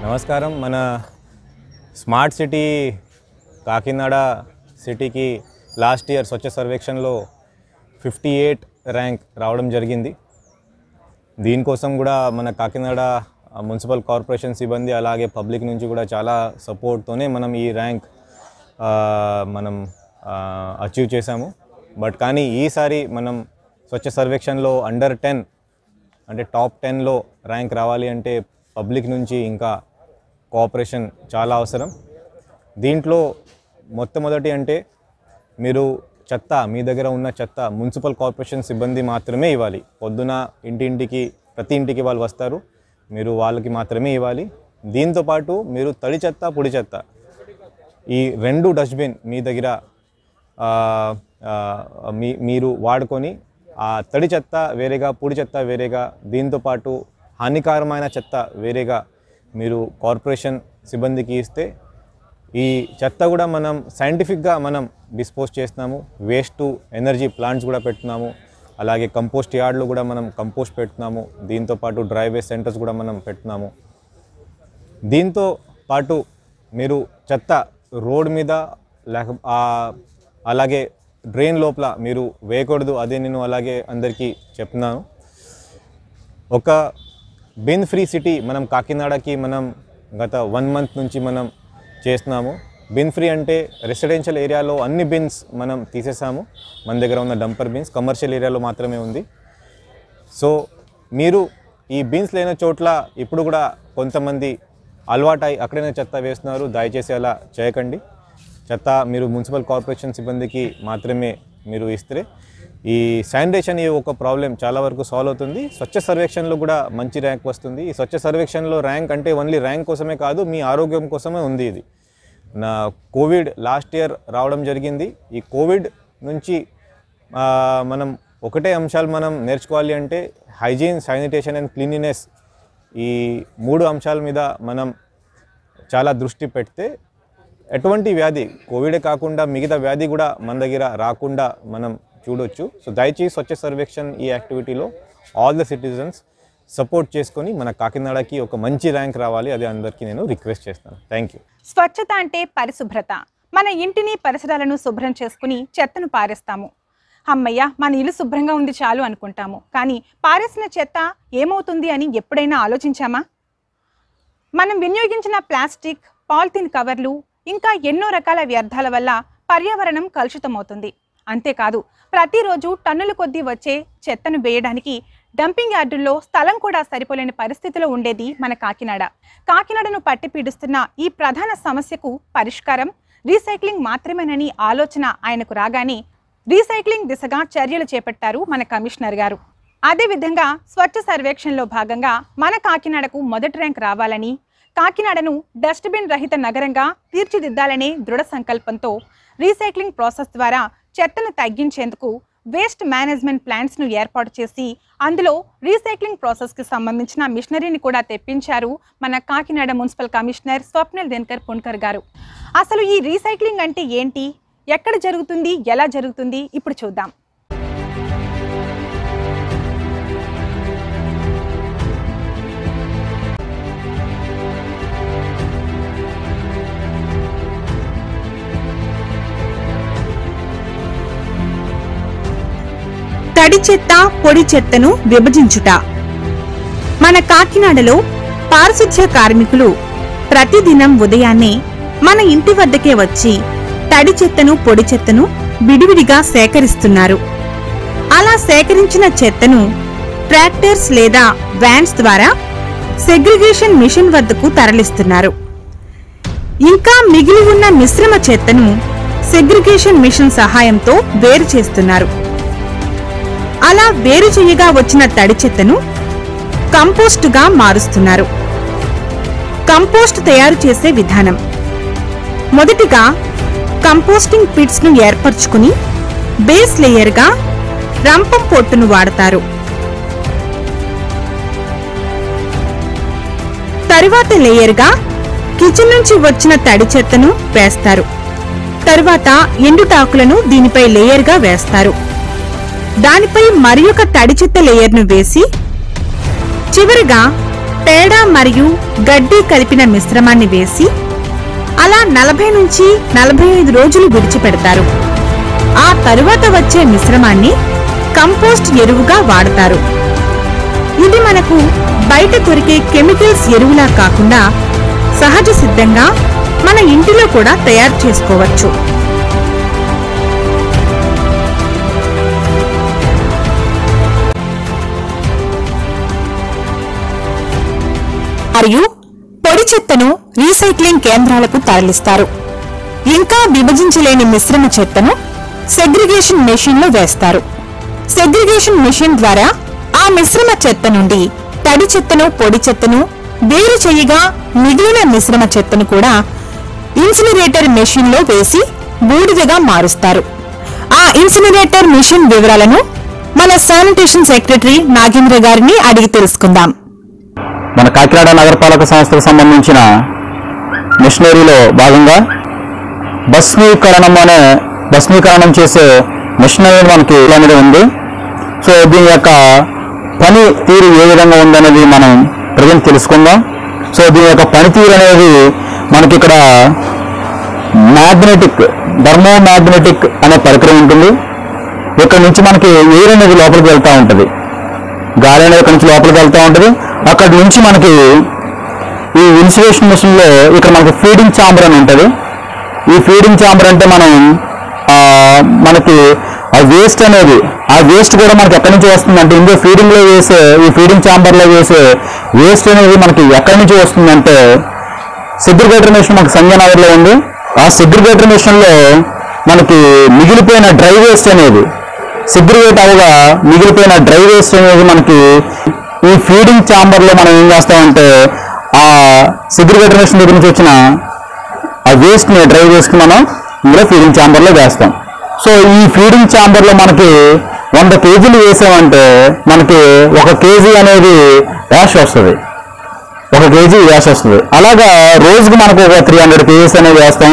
నమస్కారం మన smart city Kakinada సిటీకి లాస్ట్ ఇయర్ స్వచ్ఛ సర్వేక్షణలో ఫిఫ్టీ ఎయిట్ ర్యాంక్ రావడం జరిగింది దీనికోసం కూడా మన కాకినాడ మున్సిపల్ కార్పొరేషన్ సిబ్బంది అలాగే పబ్లిక్ నుంచి కూడా చాలా సపోర్ట్తోనే మనం ఈ ర్యాంక్ ఆ, మనం అచీవ్ చేశాము బట్ కానీ ఈసారి మనం స్వచ్ఛ సర్వేక్షణలో అండర్ టెన్ అంటే టాప్ టెన్లో ర్యాంక్ రావాలి అంటే పబ్లిక్ నుంచి ఇంకా కోఆపరేషన్ చాలా అవసరం దీంట్లో మొట్టమొదటి అంటే మీరు చెత్త మీ దగ్గర ఉన్న చెత్త మున్సిపల్ కార్పొరేషన్ సిబ్బంది మాత్రమే ఇవ్వాలి పొద్దున ఇంటింటికి ప్రతి ఇంటికి వాళ్ళు వస్తారు మీరు వాళ్ళకి మాత్రమే ఇవ్వాలి దీంతో పాటు మీరు తడి చెత్త పొడి చెత్త ఈ రెండు డస్ట్బిన్ మీ దగ్గర ఆ, ఆ, మీ మీరు వాడుకొని ఆ తడి చెత్త వేరేగా పొడి చెత్త వేరేగా దీంతో పాటు హానికరమైన చెత్త వేరేగా మీరు కార్పొరేషన్ సిబ్బందికి ఇస్తే ఈ చెత్త కూడా మనం సైంటిఫిక్గా మనం డిస్పోజ్ చేస్తున్నాము వేస్ట్ ఎనర్జీ ప్లాంట్స్ కూడా పెడుతున్నాము అలాగే కంపోస్ట్ యార్డ్లో కూడా మనం కంపోస్ట్ పెడుతున్నాము దీంతో పాటు డ్రై వేస్ట్ సెంటర్స్ కూడా మనం పెడుతున్నాము దీంతో పాటు మీరు చెత్త రోడ్ మీద లేక ఆ- అలాగే డ్రైన్ లోపల మీరు వేయకూడదు అదే నేను అలాగే అందరికీ చెప్తున్నాను ఒక బిన్ ఫ్రీ సిటీ మనం కాకినాడకి మనం గత వన్ మంత్ నుంచి మనం చేస్తున్నాము బిన్ ఫ్రీ అంటే రెసిడెన్షియల్ ఏరియాలో అన్ని బిన్స్ మనం తీసేసాము మన దగ్గర ఉన్న డంపర్ బిన్స్ కమర్షియల్ ఏరియాలో మాత్రమే ఉంది సో మీరు ఈ బీన్స్ లేని చోట్ల ఇప్పుడు కూడా కొంతమంది అలవాటై అక్కడనే చెత్త వేస్తున్నారు దయచేసి అలా చేయకండి చెత్త మీరు మున్సిపల్ కార్పొరేషన్ సిబ్బందికి మాత్రమే మీరు ఇస్తే ఈ శానిటేషన్ ఈ ఒక ప్రాబ్లం చాలా వరకు సాల్వ్ అవుతుంది స్వచ్ఛ సర్వేక్షణలో కూడా మంచి ర్యాంక్ వస్తుంది ఈ స్వచ్ఛ సర్వేక్షణలో ర్యాంక్ అంటే ఓన్లీ ర్యాంక్ కోసమే కాదు మీ ఆరోగ్యం కోసమే ఉంది ఇది నా కోవిడ్ లాస్ట్ ఇయర్ రావడం జరిగింది ఈ కోవిడ్ నుంచి ఆ, మనం ఒకటే అంశాలు మనం నేర్చుకోవాలి అంటే హైజీన్ శానిటేషన్ అండ్ క్లీనినెస్ ఈ మూడు అంశాల మీద మనం చాలా దృష్టి పెడితే ఎటువంటి వ్యాధి కోవిడే కాకుండా మిగతా వ్యాధి కూడా మన దగ్గర రాకుండా మనం చూడొచ్చు సో దయచేసి స్వచ్ఛ సర్వేక్షణ్ ఈ యాక్టివిటీలో ఆల్ ద సిటిజన్స్ సపోర్ట్ చేసుకొని మన కాకినాడకి ఒక మంచి ర్యాంక్ రావాలి అది అందరికీ నేను రిక్వెస్ట్ చేస్తాను థ్యాంక్ యూ స్వచ్ఛత అంటే పరిశుభ్రత మన ఇంటిని పరిసరాలను శుభ్రం చేసుకుని చెత్తను పారేస్తాము అమ్మయ్య మన ఇల్లు శుభ్రంగా ఉంది చాలు అనుకుంటాము కానీ పారేసిన చెత్త ఏమవుతుంది అని ఎప్పుడైనా ఆలోచించామా మనం వినియోగించిన ప్లాస్టిక్ పాలిథిన్ కవర్లు ఇంకా ఎన్నో రకాల వ్యర్థాల వల్ల పర్యావరణం కలుషితమవుతుంది అంతేకాదు ప్రతిరోజు టన్నుల కొద్దీ వచ్చే చెత్తను వేయడానికి డంపింగ్ యార్డుల్లో స్థలం కూడా సరిపోలేని పరిస్థితిలో ఉండేది మన కాకినాడ కాకినాడను పట్టి పీడిస్తున్న ఈ ప్రధాన సమస్యకు పరిష్కారం రీసైక్లింగ్ మాత్రమేనని ఆలోచన ఆయనకు రాగానే రీసైక్లింగ్ దిశగా చర్యలు చేపట్టారు మన కమిషనర్ గారు అదేవిధంగా స్వచ్ఛ సర్వేక్షణలో భాగంగా మన కాకినాడకు మొదటి ర్యాంక్ రావాలని కాకినాడను డస్ట్బిన్ రహిత నగరంగా తీర్చిదిద్దాలనే దృఢ సంకల్పంతో రీసైక్లింగ్ ప్రాసెస్ ద్వారా చెత్తను తగ్గించేందుకు వేస్ట్ మేనేజ్మెంట్ ప్లాంట్స్ను ఏర్పాటు చేసి అందులో రీసైక్లింగ్ ప్రాసెస్కి సంబంధించిన మిషనరీని కూడా తెప్పించారు మన కాకినాడ మున్సిపల్ కమిషనర్ స్వప్నిల్ దినకర్ పుణ్కర్ గారు అసలు ఈ రీసైక్లింగ్ అంటే ఏంటి ఎక్కడ జరుగుతుంది ఎలా జరుగుతుంది ఇప్పుడు చూద్దాం తడి చెత్త పొడి చెత్తను విభజించుట మన కాకినాడలో పారిశుధ్య కార్మికులు ప్రతిదినం ఉదయాన్నే మన ఇంటి వద్దకే వచ్చి తడి చెత్తను పొడి చెత్తను విడివిడిగా సేకరిస్తున్నారు అలా సేకరించిన చెత్తను ట్రాక్టర్స్ లేదా వ్యాన్స్ ద్వారా సెగ్రిగేషన్ మిషన్ వద్దకు తరలిస్తున్నారు ఇంకా మిగిలి ఉన్న మిశ్రమ చెత్తను సెగ్రిగేషన్ మిషన్ సహాయంతో వేరు చేస్తున్నారు అలా వేరు చేయగా వచ్చిన తడి చెత్తను కంపోస్టుగా మారుస్తున్నారు కంపోస్ట్ తయారు చేసే విధానం మొదటిగా కంపోస్టింగ్ పిట్స్ ను ఏర్పరచుకుని బేస్ లేయర్గా రంపం పొట్టును వాడతారు తరువాత లేయర్గా కిచెన్ నుంచి వచ్చిన తడి చెత్తను వేస్తారు తరువాత ఎండుటాకులను దీనిపై లేయర్గా వేస్తారు దానిపై మరి ఒక తడి చెత్త లేయర్ను వేసి చివరిగా పేడ మరియు గడ్డి కలిపిన మిశ్రమాన్ని వేసి అలా నలభై నుంచి నలభై ఐదు రోజులు విడిచిపెడతారు ఆ తరువాత వచ్చే మిశ్రమాన్ని కంపోస్ట్ ఎరువుగా వాడతారు ఇది మనకు బయట దొరికే కెమికల్స్ ఎరువులా కాకుండా సహజ సిద్ధంగా మన ఇంటిలో కూడా తయారు చేసుకోవచ్చు మరియు పొడి చెత్తను రీసైక్లింగ్ కేంద్రాలకు తరలిస్తారు ఇంకా విభజించలేని మిశ్రమ చెత్తను సెగ్రిగేషన్ మెషిన్ లో వేస్తారు సెగ్రిగేషన్ మెషిన్ ద్వారా ఆ మిశ్రమ చెత్త నుండి తడి చెత్తను పొడి చెత్తను వేరు చేయగా మిగిలిన మిశ్రమ చెత్తను కూడా ఇన్సినరేటర్ మెషిన్ లో వేసి బూడిదగా మారుస్తారు ఆ ఇన్సినరేటర్ మిషన్ వివరాలను మన శానిటేషన్ సెక్రటరీ నాగేంద్ర గారిని అడిగి తెలుసుకుందాం మన కాకినాడ నగరపాలక సంస్థకు సంబంధించిన మిషనరీలో భాగంగా భస్మీకరణం అనే భస్మీకరణం చేసే మిషనరీ మనకి అనేది ఉంది సో దీని యొక్క పని తీరు ఏ విధంగా ఉందనేది మనం ప్రజెంట్ తెలుసుకుందాం సో దీని యొక్క పనితీరు అనేది మనకి ఇక్కడ మ్యాగ్నెటిక్ థర్మో మ్యాగ్నెటిక్ అనే పరికరం ఉంటుంది ఇక్కడ నుంచి మనకి ఎయిర్ అనేది లోపలికి వెళ్తూ ఉంటుంది గాలి అనేది ఇక్కడ నుంచి లోపలికి వెళ్తూ ఉంటుంది అక్కడ నుంచి మనకి ఈ ఇన్సులేషన్ మిషన్ లో ఇక్కడ మనకి ఫీడింగ్ ఛాంబర్ అని ఉంటుంది ఈ ఫీడింగ్ ఛాంబర్ అంటే మనం ఆ, మనకి ఆ వేస్ట్ అనేది ఆ వేస్ట్ కూడా మనకి ఎక్కడి నుంచి వస్తుందంటే ఇందులో ఫీడింగ్ లో వేసే ఈ ఫీడింగ్ ఛాంబర్ లో వేసే వేస్ట్ అనేది మనకి ఎక్కడి నుంచి వస్తుందంటే సెగ్రిగేటర్ మిషన్ మనకి సంజయనగర్ లో ఉంది ఆ సెగ్రిగేటర్ మిషన్ లో మనకి మిగిలిపోయిన డ్రై వేస్ట్ అనేది సెగ్రిగేట్ అవగా మిగిలిపోయిన డ్రై వేస్ట్ అనేది మనకి ఈ ఫీడింగ్ ఛాంబర్ లో మనం ఏం చేస్తామంటే ఆ సెగ్రిగేటర్ మిషన్ దగ్గర నుంచి వచ్చిన ఆ వేస్ట్ ని డ్రై వేస్ట్ మనం ఇందులో ఫీడింగ్ ఛాంబర్ లో వేస్తాం సో ఈ ఫీడింగ్ ఛాంబర్ లో మనకి వంద కేజీలు వేసామంటే మనకి ఒక కేజీ అనేది యాష్ వస్తుంది ఒక కేజీ యాష్ వస్తుంది అలాగా రోజుకి మనకు ఒక త్రీ హండ్రెడ్ కేజీస్ అనేది వేస్తాం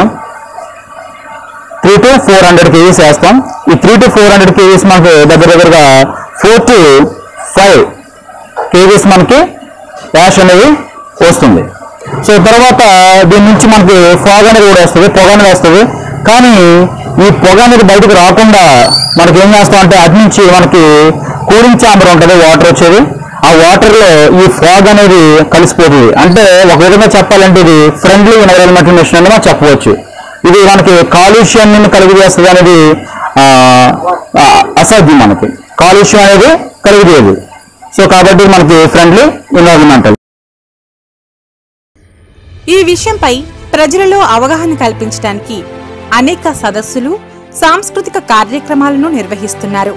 three to four hundred kgs వేస్తాం ఈ three to four hundred kgs మనకు దగ్గర దగ్గరగా ఫోర్ టు ఫైవ్ కేజీస్ మనకి యాష్ అనేది వస్తుంది సో తర్వాత దీని నుంచి మనకి ఫాగ్ అనేది కూడా వస్తుంది పొగ అనేది వస్తుంది కానీ ఈ పొగ అనేది బయటకు రాకుండా మనకి ఏం చేస్తాం అంటే అటు నుంచి మనకి కూలింగ్ ఛాంబర్ ఉంటుంది వాటర్ వచ్చేది ఆ వాటర్ లో ఈ ఫాగ్ అనేది కలిసిపోతుంది అంటే ఒక విధంగా చెప్పాలంటే ఇది ఫ్రెండ్లీ ఎన్వైరన్మెంటల్ మిషన్ అని మనం చెప్పవచ్చు ఇది మనకి కాలుష్యాన్ని కలుగు చేస్తుంది అనేది ఆ, ఆ, అసాధ్యం మనకి కాలుష్యం అనేది కలుగుతుంది సో కాబట్టి మనకి ఫ్రెండ్లీ ఎన్వైరన్మెంటల్ ఈ విషయంపై ప్రజలలో అవగాహన కల్పించడానికి అనేక సదస్సులు సాంస్కృతిక కార్యక్రమాలను నిర్వహిస్తున్నారు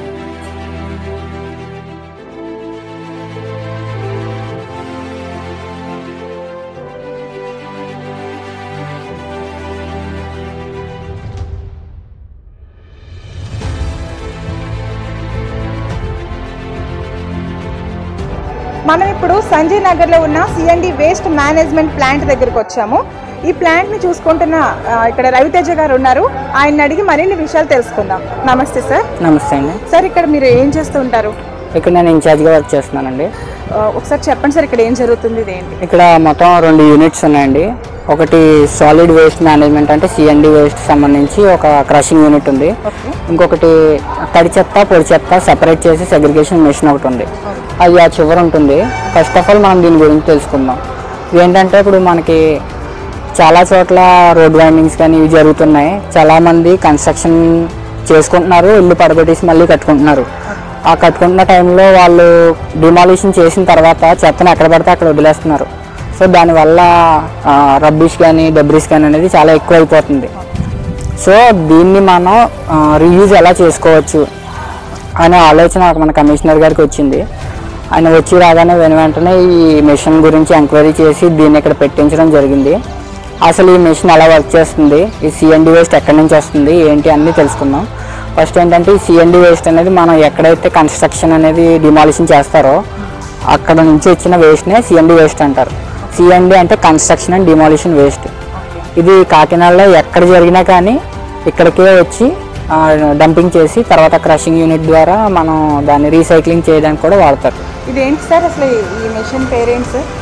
మనం ఇప్పుడు సంజయ్ నగర్లో ఉన్న సిఎండి వేస్ట్ మేనేజ్మెంట్ ప్లాంట్ దగ్గరికి వచ్చాము ఈ ప్లాంట్ని చూసుకుంటున్న ఆ, ఇక్కడ రవితేజ గారు ఉన్నారు ఆయన అడిగి మరిన్ని విషయాలు తెలుసుకుందాం నమస్తే సార్ నమస్తే అండి సార్ ఇక్కడ మీరు ఏం చేస్తూ ఉంటారు ఇక్కడ నేను ఇన్ఛార్జ్గా వర్క్ చేస్తున్నానండి ఆ, ఒకసారి చెప్పండి సార్ ఇక్కడ ఏం జరుగుతుంది ఇదేంటి ఇక్కడ మొత్తం రెండు యూనిట్స్ ఉన్నాయండి ఒకటి సాలిడ్ వేస్ట్ మేనేజ్మెంట్ అంటే సిఎండి వేస్ట్ సంబంధించి ఒక క్రషింగ్ యూనిట్ ఉంది ఓకే ఇంకొకటి తడి చెత్త పొడి చెత్త సెపరేట్ చేసి సెగ్రిగేషన్ మెషిన్ ఒకటి ఉంది అది ఆ చివర ఉంటుంది ఫస్ట్ ఆఫ్ ఆల్ మనం దీని గురించి తెలుసుకుందాం ఏంటంటే ఇప్పుడు మనకి చాలా చోట్ల రోడ్ వైండింగ్స్ కానీ ఇవి జరుగుతున్నాయి చాలామంది కన్స్ట్రక్షన్ చేసుకుంటున్నారు ఇల్లు పడగొట్టేసి మళ్ళీ కట్టుకుంటున్నారు ఆ కట్టుకుంటున్న టైంలో వాళ్ళు డిమాలిషన్ చేసిన తర్వాత చెత్తను ఎక్కడ పడితే అక్కడ వదిలేస్తున్నారు సో దానివల్ల రబ్బిష్ కానీ డబ్రిస్ కానీ అనేది చాలా ఎక్కువ అయిపోతుంది సో దీన్ని మనం రీయూజ్ ఎలా చేసుకోవచ్చు అనే ఆలోచన మన కమిషనర్ గారికి వచ్చింది ఆయన వచ్చి రాగానే వెను వెంటనే ఈ మిషన్ గురించి ఎంక్వైరీ చేసి దీన్ని ఇక్కడ పెట్టించడం జరిగింది అసలు ఈ మిషన్ ఎలా వర్క్ చేస్తుంది ఈ సిఎండి వేస్ట్ ఎక్కడి నుంచి వస్తుంది ఏంటి అన్నీ తెలుసుకుందాం ఫస్ట్ ఏంటంటే ఈ సిఎండి వేస్ట్ అనేది మనం ఎక్కడైతే కన్స్ట్రక్షన్ అనేది డిమాలిషన్ చేస్తారో అక్కడ నుంచి వచ్చిన వేస్ట్నే సిఎండి వేస్ట్ అంటారు సిఎండి అంటే కన్స్ట్రక్షన్ అండ్ డిమాలిషన్ వేస్ట్ ఇది కాకినాడలో ఎక్కడ జరిగినా కానీ ఇక్కడికే వచ్చి డంపింగ్ చేసి తర్వాత క్రషింగ్ యూనిట్ ద్వారా మనం దాన్ని రీసైక్లింగ్ చేయడానికి కూడా వాడతారు ఇదేంటి సార్ అసలు ఈ మిషన్ పేరేంటి సార్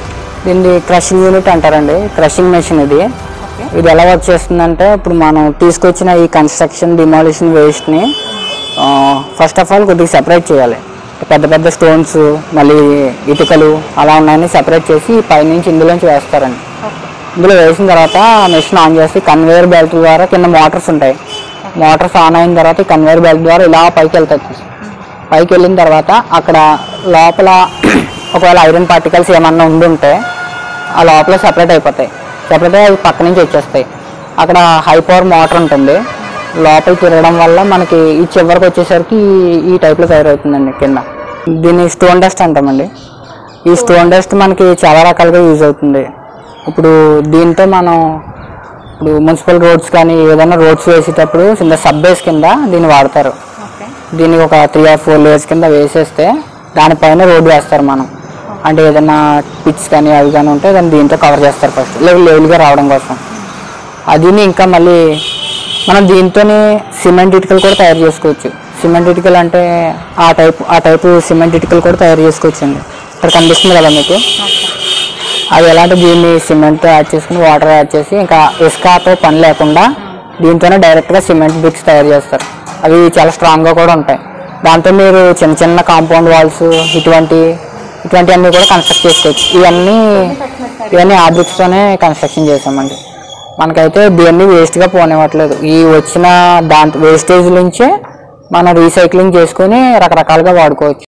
దీన్ని క్రషింగ్ యూనిట్ అంటారండి క్రషింగ్ మెషిన్ ఇది ఇది ఎలా వర్క్ చేస్తుందంటే ఇప్పుడు మనం తీసుకొచ్చిన ఈ కన్స్ట్రక్షన్ డిమాలిషన్ వేస్ట్ని ఫస్ట్ ఆఫ్ ఆల్ కొద్దిగా సెపరేట్ చేయాలి పెద్ద పెద్ద స్టోన్స్ మళ్ళీ ఇటుకలు అలా ఉన్నాయని సెపరేట్ చేసి పైనుంచి ఇందులోంచి వేస్తారండి ఇందులో వేసిన తర్వాత మెషిన్ ఆన్ చేసి కన్వేయర్ బెల్ట్ ద్వారా కింద మోటార్స్ ఉంటాయి మోటార్స్ ఆన్ అయిన తర్వాత ఈ కన్వేయర్ బెల్ట్ ద్వారా ఇలా పైకి వెళ్తాయి పైకి వెళ్ళిన తర్వాత అక్కడ లోపల ఒకవేళ ఐరన్ పార్టికల్స్ ఏమన్నా ఉండుంటే ఆ లోపల సెపరేట్ అయిపోతాయి సెపరేట్ అయ్యి అవి పక్క నుంచి వచ్చేస్తాయి అక్కడ హై పవర్ మోటార్ ఉంటుంది లోపల తిరగడం వల్ల మనకి ఈ చివరికి వచ్చేసరికి ఈ- ఈ టైప్లో తయారవుతుందండి కింద దీన్ని స్టోన్ డస్ట్ అంటామండి ఈ స్టోన్ డస్ట్ మనకి చాలా రకాలుగా యూజ్ అవుతుంది ఇప్పుడు దీంతో మనం ఇప్పుడు మున్సిపల్ రోడ్స్ కానీ ఏదైనా రోడ్స్ వేసేటప్పుడు కింద సబ్ బేస్ కింద దీన్ని వాడతారు ఓకే దీన్ని ఒక త్రీ ఆర్ ఫోర్ లేయర్స్ కింద వేసేస్తే దానిపైన రోడ్ వేస్తారు మనం అంటే ఏదైనా పిచ్ కానీ అవి కానీ ఉంటే దాన్ని దీంతో కవర్ చేస్తారు ఫస్ట్ లెవెల్ లెవెల్గా రావడం కోసం అది ఇంకా మళ్ళీ మనం దీంతోనే సిమెంట్ ఇటుకలు కూడా తయారు చేసుకోవచ్చు సిమెంట్ ఇటుకలు అంటే ఆ టైప్ ఆ టైపు సిమెంట్ ఇటుకలు కూడా తయారు చేసుకోవచ్చు అండి ఇక్కడ కనిపిస్తుంది కదా మీకు అది ఎలాంటి దీన్ని సిమెంట్ యాడ్ చేసుకుని వాటర్ యాడ్ చేసి ఇంకా ఇసుకతో పని లేకుండా దీంతోనే డైరెక్ట్గా సిమెంట్ బ్రిక్స్ తయారు చేస్తారు అవి చాలా స్ట్రాంగ్గా కూడా ఉంటాయి దాంతో మీరు చిన్న చిన్న కాంపౌండ్ వాల్స్ ఇటువంటి ఇటువంటివన్నీ కూడా కన్స్ట్రక్ట్ చేసుకోవచ్చు ఇవన్నీ ఇవన్నీ ఆ బ్రిక్స్తోనే కన్స్ట్రక్షన్ చేసామండి మనకైతే దేన్ని వేస్ట్గా పోనివ్వట్లేదు ఈ వచ్చిన దాంట్లో వేస్టేజ్ నుంచే మనం రీసైక్లింగ్ చేసుకొని రకరకాలుగా వాడుకోవచ్చు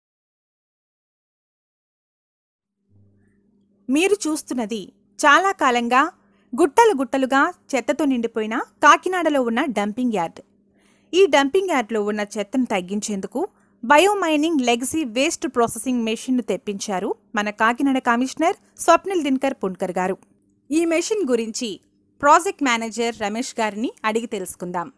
మీరు చూస్తున్నది చాలా కాలంగా గుట్టలు గుట్టలుగా చెత్తతో నిండిపోయిన కాకినాడలో ఉన్న డంపింగ్ యార్డ్ ఈ డంపింగ్ యార్డ్లో ఉన్న చెత్తను తగ్గించేందుకు బయోమైనింగ్ లెగసీ వేస్ట్ ప్రాసెసింగ్ మెషిన్ను తెప్పించారు మన కాకినాడ కమిషనర్ స్వప్నిల్ దినకర్ పుణ్కర్ గారు ఈ మెషిన్ గురించి ప్రాజెక్ట్ మేనేజర్ రమేష్ గారిని అడిగి తెలుసుకుందాం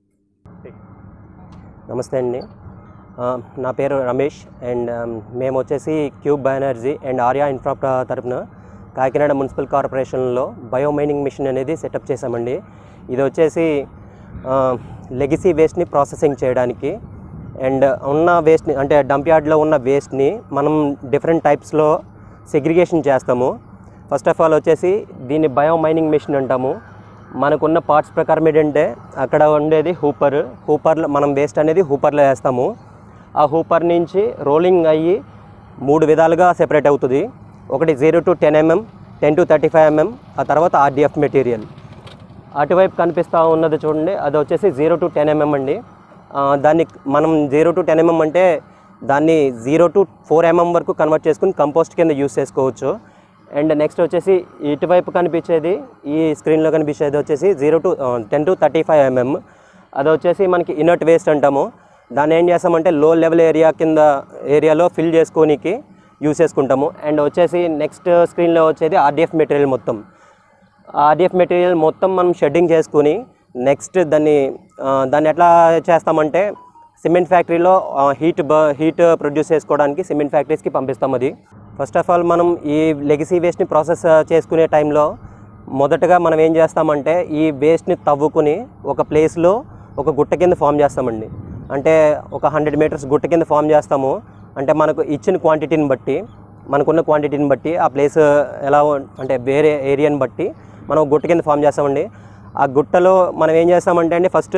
నమస్తే అండి ఆ, నా పేరు రమేష్ అండ్ ఆమ్, మేము వచ్చేసి Cube Banerjee and Arya Infra ప్ర- తరపున కాకినాడ మున్సిపల్ కార్పొరేషన్లో బయోమైనింగ్ మిషన్ అనేది సెటప్ చేశామండి ఇది వచ్చేసి లెగసీ వేస్ట్ని ప్రాసెసింగ్ చేయడానికి అండ్ ఉన్న వేస్ట్ని అంటే డంప్ యార్డ్లో ఉన్న వేస్ట్ని మనం డిఫరెంట్ టైప్స్లో సెగ్రిగేషన్ చేస్తాము ఫస్ట్ ఆఫ్ ఆల్ వచ్చేసి దీన్ని బయోమైనింగ్ మిషన్ అంటాము మనకున్న పార్ట్స్ ప్రకారం ఏంటంటే అక్కడ ఉండేది హూపర్ హూపర్లో మనం వేస్ట్ అనేది హూపర్లో వేస్తాము ఆ హూపర్ నుంచి రోలింగ్ అయ్యి మూడు విధాలుగా సెపరేట్ అవుతుంది ఒకటి zero to ten mm ten to thirty five mm ఆ తర్వాత ఆర్డిఎఫ్ మెటీరియల్ అటువైపు కనిపిస్తూ ఉన్నది చూడండి అది వచ్చేసి జీరో టు టెన్ ఎంఎం అండి ఆ, దాన్ని మనం జీరో టు టెన్ ఎంఎం అంటే దాన్ని జీరో టు ఫోర్ ఎంఎం వరకు కన్వర్ట్ చేసుకుని కంపోస్ట్ కింద యూస్ చేసుకోవచ్చు అండ్ నెక్స్ట్ వచ్చేసి ఇటువైపు కనిపించేది ఈ స్క్రీన్లో కనిపించేది వచ్చేసి zero to ten to thirty five mm అది వచ్చేసి మనకి ఇనర్ట్ వేస్ట్ అంటాము దాన్ని ఏం చేస్తామంటే లో లెవెల్ ఏరియా కింద ఏరియాలో ఫిల్ చేసుకోనికి యూస్ చేసుకుంటాము అండ్ వచ్చేసి నెక్స్ట్ స్క్రీన్లో వచ్చేది ఆర్డిఎఫ్ మెటీరియల్ మొత్తం ఆర్డిఎఫ్ మెటీరియల్ మొత్తం మనం షెడ్డింగ్ చేసుకుని నెక్స్ట్ దాన్ని ఆ, దాన్ని ఎట్లా చేస్తామంటే సిమెంట్ ఫ్యాక్టరీలో హీట్ బ హీట్ ప్రొడ్యూస్ చేసుకోవడానికి సిమెంట్ ఫ్యాక్టరీస్కి పంపిస్తాం అది ఫస్ట్ ఆఫ్ ఆల్ మనం ఈ లెగసీ వేస్ట్ని ప్రాసెస్ చేసుకునే టైంలో మొదటగా మనం ఏం చేస్తామంటే ఈ వేస్ట్ని తవ్వుకుని ఒక ప్లేస్లో ఒక గుట్ట కింద ఫామ్ చేస్తామండి అంటే ఒక హండ్రెడ్ మీటర్స్ గుట్ట కింద ఫామ్ చేస్తాము అంటే మనకు ఇచ్చిన క్వాంటిటీని బట్టి మనకున్న క్వాంటిటీని బట్టి ఆ ప్లేస్ ఎలా ఉం- అంటే వేరే ఏరియాని బట్టి మనం ఒక గుట్ట కింద ఫామ్ చేస్తామండి ఆ గుట్టలో మనం ఏం చేస్తామంటే అండి ఫస్ట్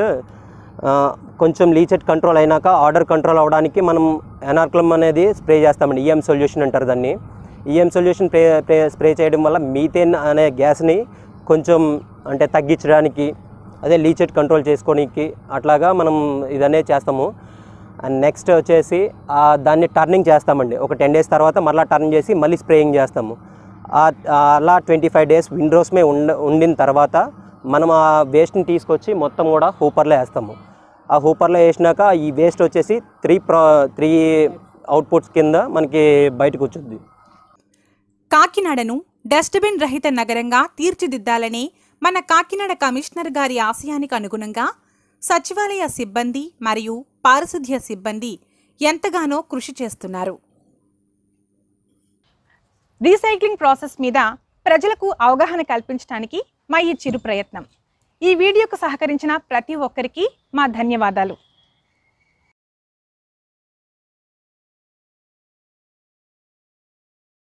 కొంచెం లీచెట్ కంట్రోల్ అయినాక ఆర్డర్ కంట్రోల్ అవ్వడానికి మనం ఎనార్క్లమ్ అనేది స్ప్రే చేస్తామండి ఈఎం సొల్యూషన్ అంటారు దాన్ని EM solution spray spray- spray చేయడం వల్ల మీథేన్ అనే గ్యాస్ని కొంచెం అంటే తగ్గించడానికి అదే లీచెట్ కంట్రోల్ చేసుకోనికి అట్లాగా మనం ఇదనే చేస్తాము అండ్ నెక్స్ట్ వచ్చేసి ఆ దాన్ని టర్నింగ్ చేస్తామండి ఒక టెన్ డేస్ తర్వాత మళ్ళీ టర్న్ చేసి మళ్ళీ స్ప్రేయింగ్ చేస్తాము ఆ- ఆ అలా ట్వంటీ ఫైవ్ డేస్ విండోస్మే ఉండ ఉండిన తర్వాత మనం ఆ వేస్ట్ని తీసుకొచ్చి మొత్తం కూడా హూపర్లో వేస్తాము ఆ హూపర్లో వేసినాక ఈ వేస్ట్ వచ్చేసి త్రీ ప్రో త్రీ అవుట్పుట్స్ కింద మనకి బయటకు వచ్చింది కాకినాడను డస్ట్బిన్ రహిత నగరంగా తీర్చిదిద్దాలనే మన కాకినాడ కమిషనర్ గారి ఆశయానికి అనుగుణంగా సచివాలయ సిబ్బంది మరియు పారిశుధ్య సిబ్బంది ఎంతగానో కృషి చేస్తున్నారు రీసైక్లింగ్ ప్రాసెస్ మీద ప్రజలకు అవగాహన కల్పించడానికి మా ఈ చిరు ప్రయత్నం ఈ వీడియోకు సహకరించిన ప్రతి ఒక్కరికి మా ధన్యవాదాలు